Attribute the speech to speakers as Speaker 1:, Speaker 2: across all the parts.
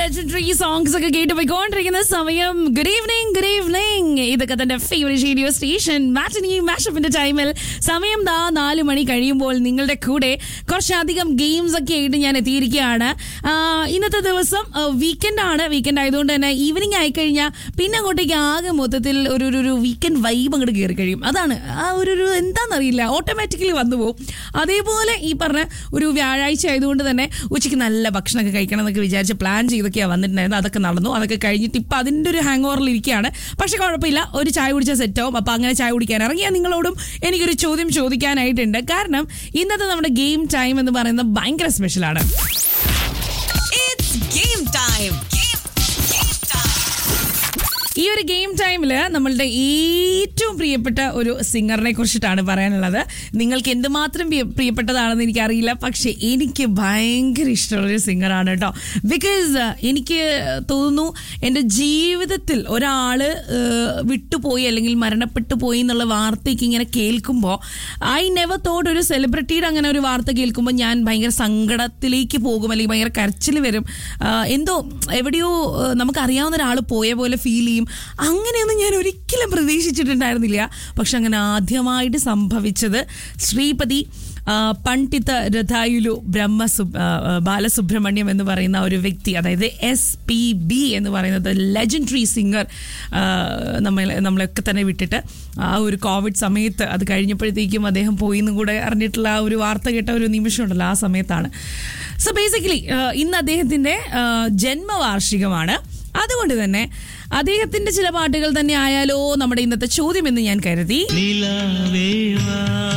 Speaker 1: Legendary songs ഒക്കെ കേട്ട് പോയിക്കൊണ്ടിരിക്കുന്ന സമയം ഗുഡ് ഈവനിങ് ഗുഡ് ഈവനിങ് ഇതൊക്കെ തന്റെ ഫേവറേറ്റ് റേഡിയോ സ്റ്റേഷൻ മാറ്റിനി മാഷപ്പിന്റെ ടൈമിൽ സമയം ദാ നാല് മണി കഴിയുമ്പോൾ നിങ്ങളുടെ കൂടെ കുറച്ചധികം ഗെയിംസ് ഒക്കെ ആയിട്ട് ഞാൻ എത്തിയിരിക്കുകയാണ് ആ, ഇന്നത്തെ ദിവസം വീക്കെൻഡ് ആണ് വീക്കെൻഡ് ആയതുകൊണ്ട് തന്നെ ഈവനിങ് ആയി കഴിഞ്ഞാൽ പിന്നെ അങ്ങോട്ടേക്ക് ആകെ മൊത്തത്തിൽ ഒരു ഒരു- ഒരു വീക്കെൻഡ് വൈബ് അങ്ങോട്ട് കയറി കഴിയും അതാണ് ആ ഒരു ഒരു എന്താണെന്നറിയില്ല ഓട്ടോമാറ്റിക്കലി വന്നു പോകും അതേപോലെ ഈ പറഞ്ഞ ഒരു വ്യാഴാഴ്ച ആയതുകൊണ്ട് തന്നെ ഉച്ചയ്ക്ക് നല്ല ഭക്ഷണമൊക്കെ കഴിക്കണം എന്നൊക്കെ വിചാരിച്ച് പ്ലാൻ ചെയ്തൊക്കെയാണ് വന്നിട്ടുണ്ടായിരുന്നു അതൊക്കെ നടന്നു അതൊക്കെ കഴിഞ്ഞിട്ട് ഇപ്പം അതിൻ്റെ ഒരു ഹാങ് ഓവറിൽ ഇരിക്കുകയാണ് പക്ഷെ കുഴപ്പമില്ല ഒരു ചായ കുടിച്ചാൽ സെറ്റാവും അപ്പം അങ്ങനെ ചായ കുടിക്കാൻ ഇറങ്ങിയാൽ നിങ്ങളോടും എനിക്കൊരു ചോദ്യം ചോദിക്കാനായിട്ടുണ്ട് കാരണം ഇന്നത്തെ നമ്മുടെ ഗെയിം ടൈം എന്ന് പറയുന്നത് ഭയങ്കര സ്പെഷ്യലാണ്
Speaker 2: It's game time. Game, game time.
Speaker 1: ഈ ഒരു ഗെയിം ടൈമിൽ നമ്മളുടെ ഏറ്റവും പ്രിയപ്പെട്ട ഒരു സിംഗറിനെ കുറിച്ചിട്ടാണ് പറയാനുള്ളത് നിങ്ങൾക്ക് എന്തുമാത്രം പ്രിയ- പ്രിയപ്പെട്ടതാണെന്ന് എനിക്കറിയില്ല പക്ഷെ എനിക്ക് ഭയങ്കര ഇഷ്ടമുള്ളൊരു സിംഗറാണ് കേട്ടോ ബിക്കോസ് എനിക്ക് തോന്നുന്നു എൻ്റെ ജീവിതത്തിൽ ഒരാൾ വിട്ടുപോയി അല്ലെങ്കിൽ മരണപ്പെട്ടു പോയി എന്നുള്ള വാർത്തയ്ക്ക് ഇങ്ങനെ കേൾക്കുമ്പോൾ ഐ നെവർ തോട്ട് ഒരു സെലിബ്രിറ്റിയുടെ അങ്ങനെ ഒരു വാർത്ത കേൾക്കുമ്പോൾ ഞാൻ ഭയങ്കര സങ്കടത്തിലേക്ക് പോകും അല്ലെങ്കിൽ ഭയങ്കര കരച്ചിൽ വരും ആ, എന്തോ എവിടെയോ ആ, നമുക്കറിയാവുന്ന ഒരാൾ പോയ പോലെ ഫീൽ ചെയ്യും അങ്ങനെയൊന്നും ഞാൻ ഒരിക്കലും പ്രതീക്ഷിച്ചിട്ടുണ്ടായിരുന്നില്ല പക്ഷെ അങ്ങനെ ആദ്യമായിട്ട് സംഭവിച്ചത് ശ്രീപതി ആ, പണ്ഡിത രഥായുലു ബ്രഹ്മ സു- ആ, ആ, ബാലസുബ്രഹ്മണ്യം എന്ന് പറയുന്ന ഒരു വ്യക്തി അതായത് എസ് പി ബി എന്ന് പറയുന്നത് ലെജൻഡറി സിംഗർ നമ്മൾ നമ്മളെയൊക്കെ തന്നെ വിട്ടിട്ട് ആ ഒരു കോവിഡ് സമയത്ത് അത് കഴിഞ്ഞപ്പോഴത്തേക്കും അദ്ദേഹം പോയി എന്നും കൂടെ അറിഞ്ഞിട്ടുള്ള ആ ഒരു വാർത്ത കേട്ട ഒരു നിമിഷമുണ്ടല്ലോ ആ സമയത്താണ് സോ ബേസിക്കലി ഇന്ന് അദ്ദേഹത്തിൻ്റെ ആ, ജന്മവാർഷികമാണ് അതുകൊണ്ട് തന്നെ അദ്ദേഹത്തിന്റെ ചില പാട്ടുകൾ തന്നെ ആയാലോ നമ്മുടെ ഇന്നത്തെ ചോദ്യം എന്ന് ഞാൻ കരുതി
Speaker 3: നിലാവേവാ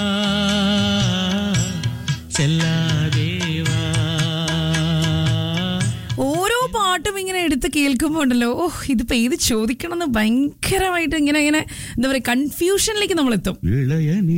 Speaker 3: ചെല്ലാദേവാ
Speaker 1: ഓരോ പാട്ടും ഇങ്ങനെ എടുത്ത് കേൾക്കുമ്പോൾ ഉണ്ടല്ലോ ഓഹ് ഇതിപ്പോ ഏത് ചോദിക്കണം എന്ന് ഭയങ്കരമായിട്ട് ഇങ്ങനെ ഇങ്ങനെ എന്താ പറയുക കൺഫ്യൂഷനിലേക്ക് നമ്മൾ എത്തും
Speaker 3: ഇളയ